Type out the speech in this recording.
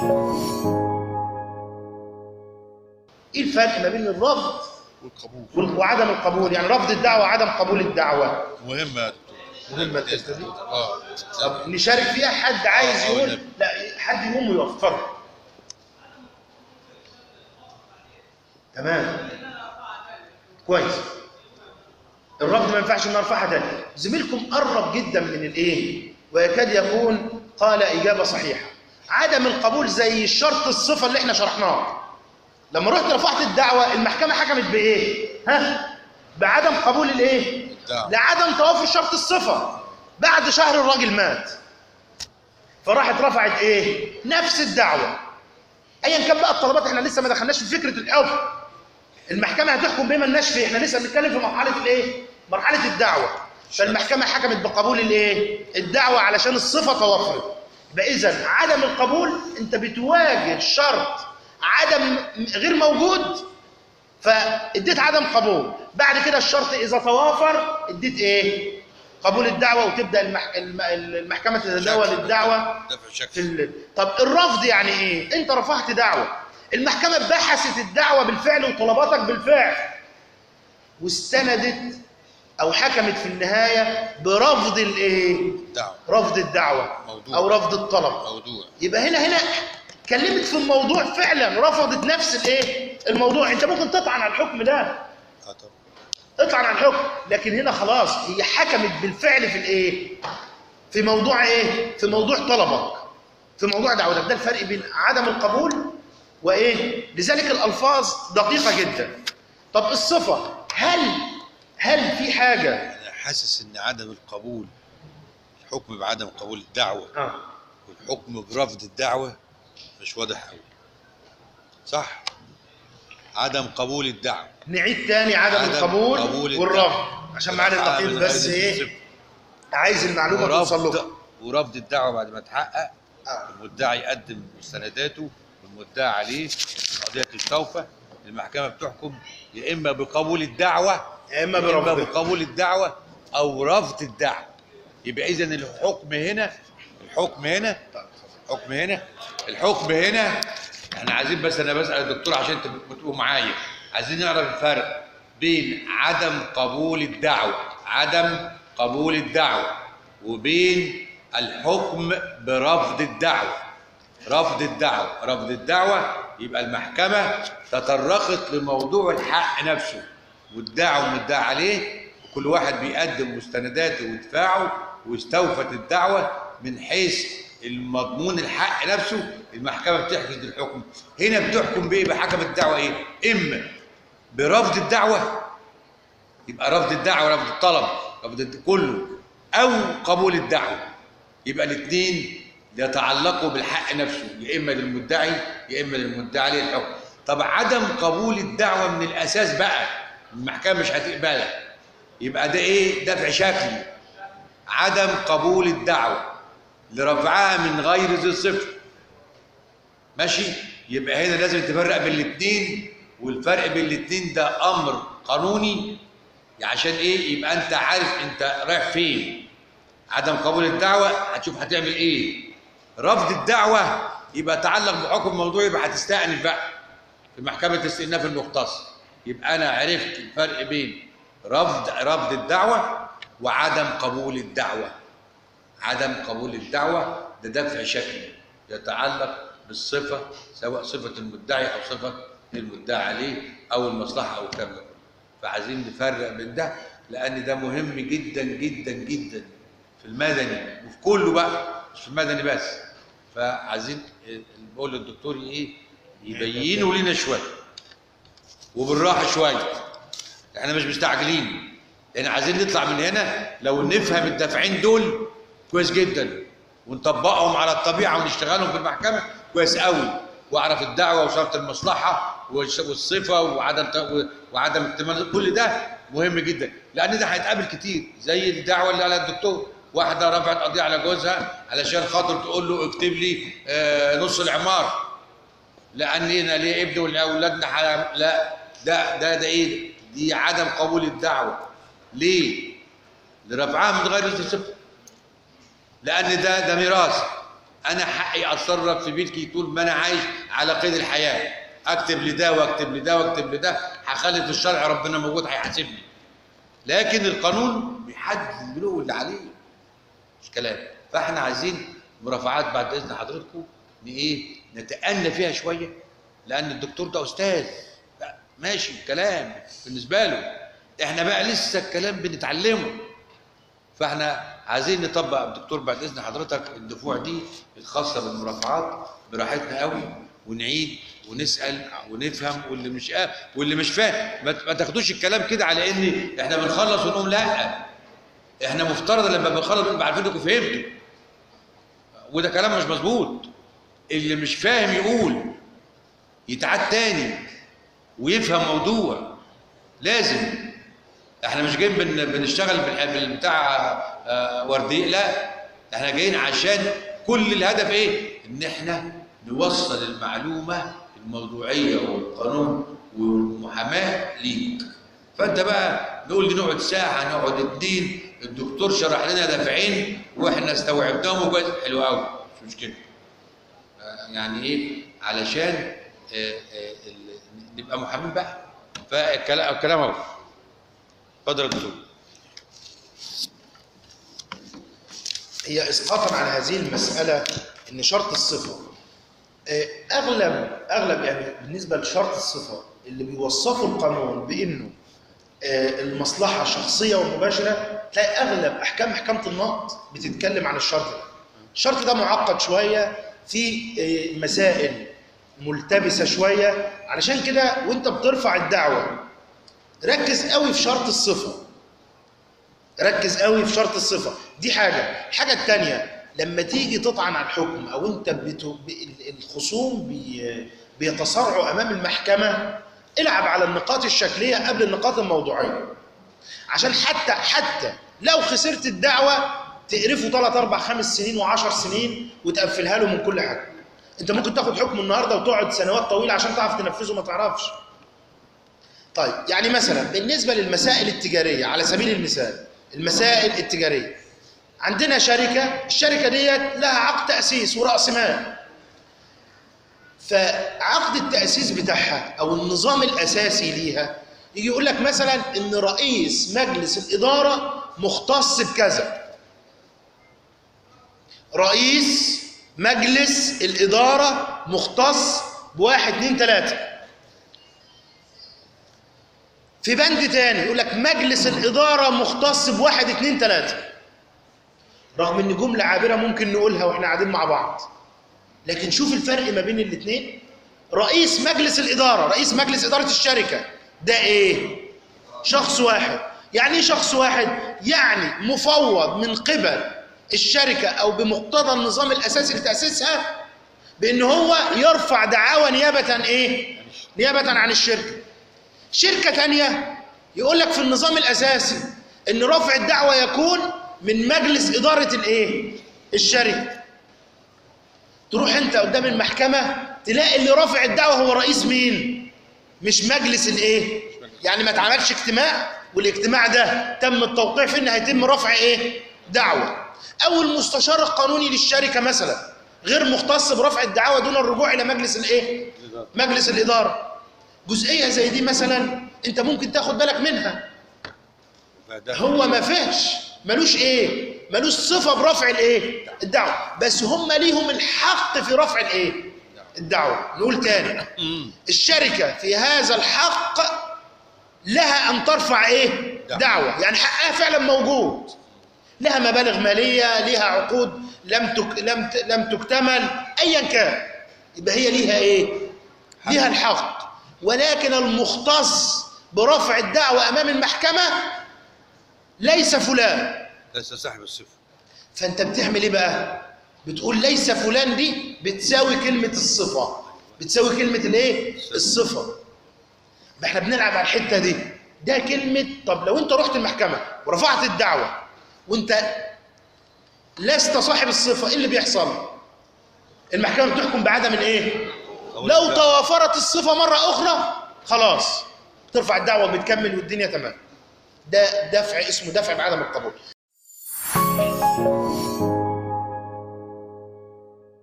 ايه الفرق ما بين الرفض والقبول وال- وعدم القبول يعني رفض الدعوه وعدم قبول الدعوه مهمة يا دكتور مهمه الحته دي اه طب نشارك فيها حد عايز آه، يقول والنبي. لا حد يقوم ويقف اتفضل تمام كويس الرفض ما ينفعش ان ارفعها تاني زميلكم قرب جدا من الايه ويكاد يكون قال اجابه صحيحه عدم القبول زي الشرط الصفه اللي احنا شرحناه لما رحت رفعت الدعوه المحكمه حكمت بايه ها بعدم قبول الايه الدعوة. لعدم توافر شرط الصفه بعد شهر الراجل مات فراحت رفعت ايه نفس الدعوه ايا كان بقى الطلبات احنا لسه ما دخلناش في فكره الحكم المحكمه هتحكم بما لناش فيه احنا لسه بنتكلم في مرحله الايه مرحله الدعوه فالمحكمه حكمت بقبول الايه الدعوه علشان الصفه توفرت يبقى اذا عدم القبول انت بتواجه شرط عدم غير موجود فاديت عدم قبول بعد كده الشرط اذا توافر اديت ايه قبول الدعوه وتبدا المح... الم- المحكمه تتداول الدعوه دفع في شكل ال... طب الرفض يعني ايه انت رفعت دعوه المحكمه بحثت الدعوه بالفعل وطلباتك بالفعل واستندت او حكمت في النهايه برفض الايه دعوة رفض الدعوه موضوع. او رفض الطلب موضوع يبقى هنا هنا اتكلمت في الموضوع فعلا رفضت نفس الايه الموضوع انت ممكن تطعن على الحكم ده اه طبعا تطعن على الحكم لكن هنا خلاص هي حكمت بالفعل في الايه في موضوع ايه في موضوع طلبك في موضوع دعوتك ده الفرق بين عدم القبول وايه لذلك الالفاظ دقيقه جدا طب الصفه هل هل في حاجه انا حاسس ان عدم القبول الحكم بعدم قبول الدعوة اه والحكم برفض الدعوة مش واضح قوي صح عدم قبول الدعوة نعيد تاني عدم, عدم القبول قبول والرفض عشان معانا الدعوة النقيض من بس غير ايه صفر. عايز المعلومه توصل ورفض له ورفض الدعوة بعد ما تحقق آه. المدعي يقدم مستنداته والمدعي عليه القضية تستوفى المحكمة بتحكم يا إما بقبول الدعوة يا اما يا إما برفض بقبول الدعوة أو رفض الدعوة يبقى إذا الحكم هنا الحكم هنا الحكم هنا الحكم هنا احنا عايزين بس انا بسال الدكتور عشان انتوا بتبقوا معايا عايزين نعرف الفرق بين عدم قبول الدعوه عدم قبول الدعوه وبين الحكم برفض الدعوه رفض الدعوه رفض الدعوه يبقى المحكمه تطرقت لموضوع الحق نفسه والدعوه مدعى عليه وكل واحد بيقدم مستنداته ودفاعه واستوفت الدعوه من حيث المضمون الحق نفسه المحكمه بتحجز الحكم هنا بتحكم بايه بحكم الدعوه ايه اما برفض الدعوه يبقى رفض الدعوه رفض الطلب رفض الد- كله او قبول الدعوه يبقى الاثنين يتعلقوا بالحق نفسه يا اما للمدعي يا اما للمدعي عليه الحكم طب عدم قبول الدعوه من الاساس بقى المحكمه مش هتقبلها يبقى ده ايه دفع شكلي عدم قبول الدعوه لرفعها من غير ذي صفر ماشي يبقى هنا لازم تفرق بين الاثنين والفرق بين الاثنين ده امر قانوني عشان ايه يبقى انت عارف انت رايح فين عدم قبول الدعوه هتشوف هتعمل ايه رفض الدعوه يبقى تعلق بحكم الموضوع يبقى هتستأنف بقى في محكمه استئناف المختص يبقى انا عرفت الفرق بين رفض رفض الدعوه وعدم قبول الدعوه عدم قبول الدعوة ده دفع شكلي يتعلق بالصفة سواء صفة المدعي أو صفة المدعي عليه أو المصلحة أو الكلام ده كله. فعايزين نفرق بين ده لأن ده مهم جدا جدا جدا في المدني وفي كله بقى مش في المدني بس فعايزين بقول للدكتور إيه يبينوا لنا شوية وبالراحة شوية احنا مش مستعجلين لان عايزين نطلع من هنا لو نفهم الدافعين دول كويس جدا ونطبقهم على الطبيعه ونشتغلهم في المحكمه كويس قوي واعرف الدعوه وشرط المصلحه والش- والصفه وعدم ت- وعدم اكتمال كل ده مهم جدا لان ده هيتقابل كتير زي الدعوه اللي قالها الدكتور واحده رفعت قضيه على جوزها علشان خاطر تقول له اكتب لي آه، نص العمار لان انا ليه ابني والاولادنا حرام لا ده ده ده ايه دي عدم قبول الدعوه ليه لرفعها من غير الصفر لان ده ده ميراث انا حقي اتصرف في ملكي طول ما انا عايش على قيد الحياه اكتب لده واكتب لده واكتب لده هخلي في الشرع ربنا موجود هيحاسبني لكن القانون بيحدد البلوغ اللي عليه مش كلام فاحنا عايزين مرافعات بعد اذن حضرتكم ان ايه نتأنى فيها شويه لان الدكتور ده استاذ لا، ماشي الكلام بالنسبه له احنا بقى لسه الكلام بنتعلمه فاحنا عايزين نطبق يا دكتور بعد اذن حضرتك الدفوع دي الخاصه بالمرافعات براحتنا قوي ونعيد ونسال ونفهم واللي مش آه واللي مش فاهم ما ما تاخدوش الكلام كده على ان احنا بنخلص ونقول لا احنا مفترض لما بنخلص بنبقى عارفين انكم فهمتوا وده كلام مش مظبوط اللي مش فاهم يقول يتعاد تاني ويفهم موضوع لازم احنا مش جايين بن بنشتغل بالح- بالبتاع آه، وردي لا احنا جايين عشان كل الهدف ايه ان احنا نوصل المعلومه الموضوعيه والقانون والمحاماه ليك فانت بقى نقول لي نقعد ساعه نقعد اتنين الدكتور شرح لنا دافعين واحنا استوعبناهم كويس حلو قوي مش مشكله آه، يعني ايه علشان آه، آه، ال- نبقى محامين بقى فالكلام الكلام اهو اتفضل يا دكتور هي اسقاطا على هذه المساله ان شرط الصفه آه، اغلب اغلب يعني بالنسبه لشرط الصفه اللي بيوصفوا القانون بانه آه، المصلحه شخصيه ومباشره تلاقي اغلب احكام محكمه النقض بتتكلم عن الشرط ده الشرط ده معقد شويه في آه، مسائل ملتبسه شويه علشان كده وانت بترفع الدعوه ركز قوي في شرط الصفه ركز قوي في شرط الصفه دي حاجه الحاجه الثانيه لما تيجي تطعن على الحكم او انت بتو... ب... ال- الخصوم بي... بيتصارعوا امام المحكمه العب على النقاط الشكليه قبل النقاط الموضوعيه عشان حتى حتى لو خسرت الدعوه تقرفه 3 4 5 سنين و10 سنين وتقفلها له من كل حاجه انت ممكن تاخد حكم النهارده وتقعد سنوات طويله عشان تعرف تنفذه ما تعرفش طيب يعني مثلا بالنسبة للمسائل التجارية على سبيل المثال المسائل التجارية عندنا شركة الشركة ديت لها عقد تأسيس ورأس مال فعقد التأسيس بتاعها أو النظام الأساسي ليها يجي يقول لك مثلا إن رئيس مجلس الإدارة مختص بكذا رئيس مجلس الإدارة مختص بواحد اتنين تلاتة في بند تاني يقول لك مجلس الإدارة مختص بواحد اتنين تلاتة رغم إن جملة عابرة ممكن نقولها وإحنا قاعدين مع بعض لكن شوف الفرق ما بين الاتنين رئيس مجلس الإدارة رئيس مجلس إدارة الشركة ده إيه؟ شخص واحد يعني إيه شخص واحد؟ يعني مفوض من قبل الشركة أو بمقتضى النظام الأساسي لتأسيسها بإن هو يرفع دعاوى نيابة إيه؟ نيابة عن الشركة شركة تانية يقول لك في النظام الأساسي إن رفع الدعوة يكون من مجلس إدارة الإيه؟ الشركة. تروح أنت قدام المحكمة تلاقي اللي رافع الدعوة هو رئيس مين؟ مش مجلس الإيه؟ يعني ما اتعملش اجتماع والاجتماع ده تم التوقيع فيه إن هيتم رفع إيه؟ دعوة. أو المستشار القانوني للشركة مثلا غير مختص برفع الدعوة دون الرجوع إلى مجلس الإيه؟ مجلس الإدارة. جزئيه زي دي مثلا انت ممكن تاخد بالك منها هو ما فيهش ملوش ايه ملوش صفه برفع الايه الدعوه بس هم ليهم الحق في رفع الايه الدعوه نقول تاني الشركه في هذا الحق لها ان ترفع ايه دعوه يعني حقها فعلا موجود لها مبالغ ماليه لها عقود لم تك... لم ت... لم تكتمل ايا كان يبقى هي ليها ايه ليها الحق ولكن المختص برفع الدعوة أمام المحكمة ليس فلان ليس صاحب الصفه فأنت بتعمل إيه بقى؟ بتقول ليس فلان دي بتساوي كلمة الصفة بتساوي كلمة الإيه؟ الصفة ما احنا بنلعب على الحتة دي ده كلمة طب لو أنت رحت المحكمة ورفعت الدعوة وأنت لست صاحب الصفة إيه اللي بيحصل؟ المحكمة بتحكم بعدم الإيه؟ لو توافرت الصفة مرة أخرى خلاص ترفع الدعوة وبتكمل والدنيا تمام ده دفع اسمه دفع بعدم القبول